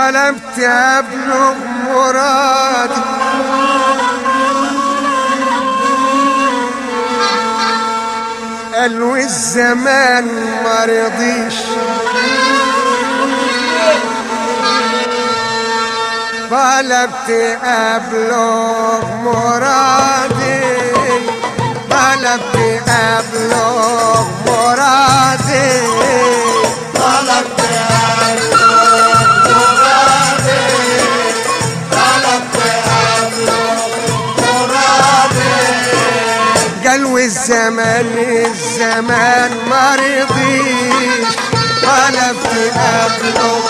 طلبت ابلغ مرادي قالوا الزمان ما رضيش طلبت ابلغ مرادي طلبت ابلغ مرادي طلبت أبلغ مرادي طلبت أبلغ مرادي قالوا الزمان الزمان ما رضيش طلبت ابلغ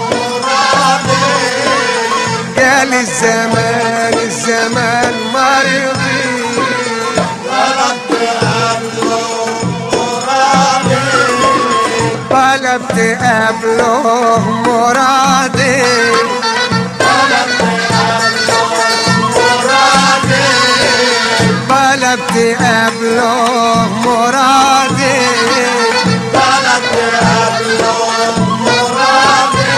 قال الزمان الزمان ما رضيش طلبت أبلغ مرادي طلبت ابلغ مرادي طلبت أبلغ مرادي طلبت ابلغ مرادي طلبت أبلغ مرادي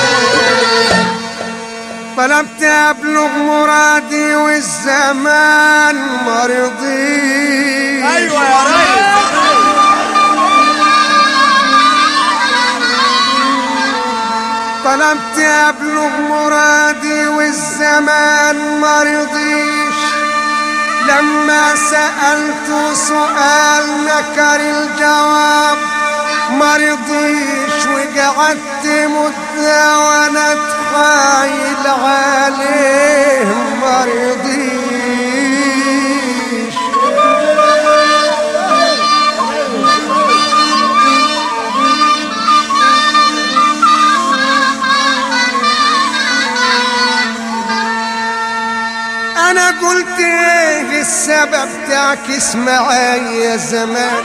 طلبت ابلغ مرادي والزمان ما رضيش أيوة يا ريس طلبت ابلغ مرادي والزمان ما رضيش لما سألت سؤال نكر الجواب ما رضيش وقعدت مدة وانا اتحايل عليه ما رضيش انا قلت ايه السبب تعكس معايا زمان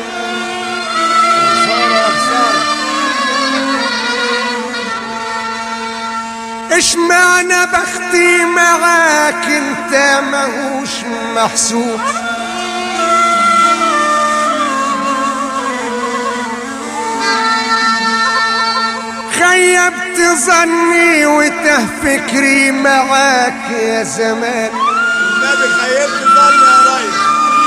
ايش معنى بختي معاك انت ماهوش محسوب خيبت ظني وته فكري معاك يا زمان النبي خيبت ظني يا ريس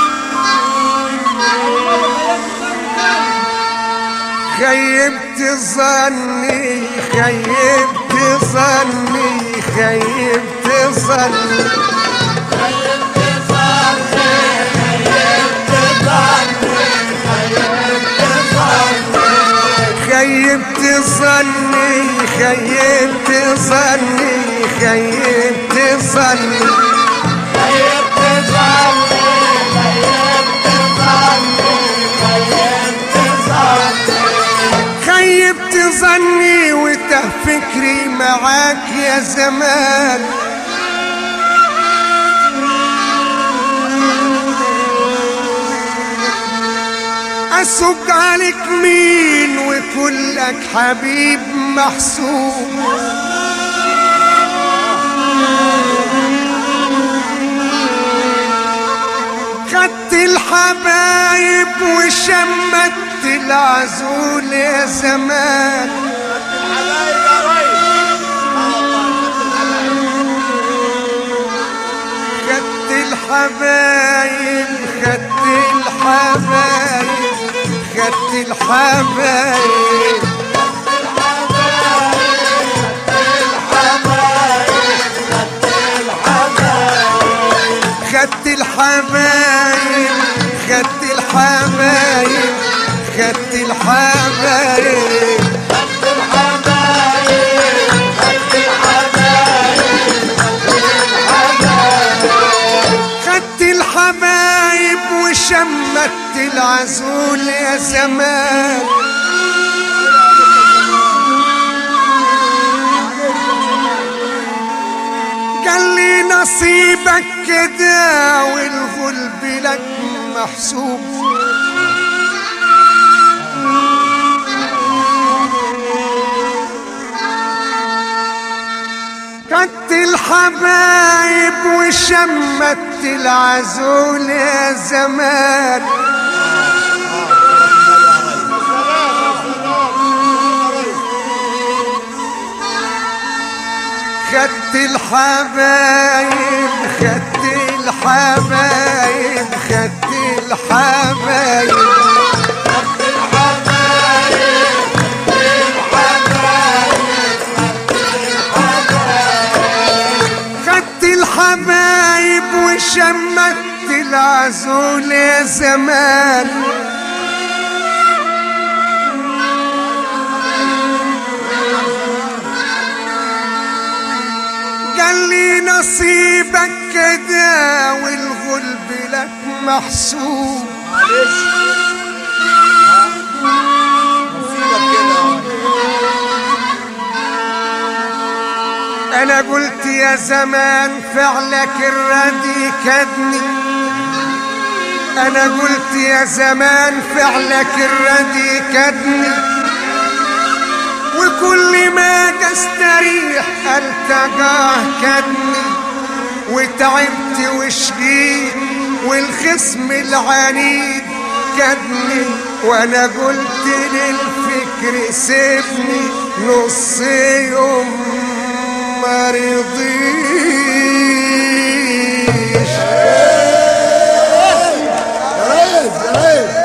خيبت ظني خيبت ظني خيبت ظني خيبت ظني خيبت ظني خيبت ظني خيبت ظني خيبت ظني خيبت ظني خيبت ظني وته فكري معاك يا زمان أسوق عليك مين وكلك حبيب محسوب خدت الحبايب وشمت العزول يا زمان الحبايب يا ريس اه والله خدت الحبايب خدت الحبايب خدت الحبايب خدت الحبايب خدت الحبايب خدت الحبايب خدت الحبايب خدت الحبايب وشمت العزول يا زمان قال لي نصيبك كده والغلب لك محسوب خدت الحبايب وشمت العزول يا زمان خدت الحبايب خدت الحبايب خدت الحبايب خدت الحبايب وشمت العزول يا زمان قال لي نصيبك كده والغلب لك محسوب معلش ها؟ نصيبك كده انا قلت يا زمان فعلك الردي كدني انا قلت يا زمان فعلك الردي كدني وكل ما استريح التقاه كدني وتعبت وشقيت والخصم العنيد كدني وانا قلت للفكر سيبني نص يوم ما رضيش يا ريس يا ريس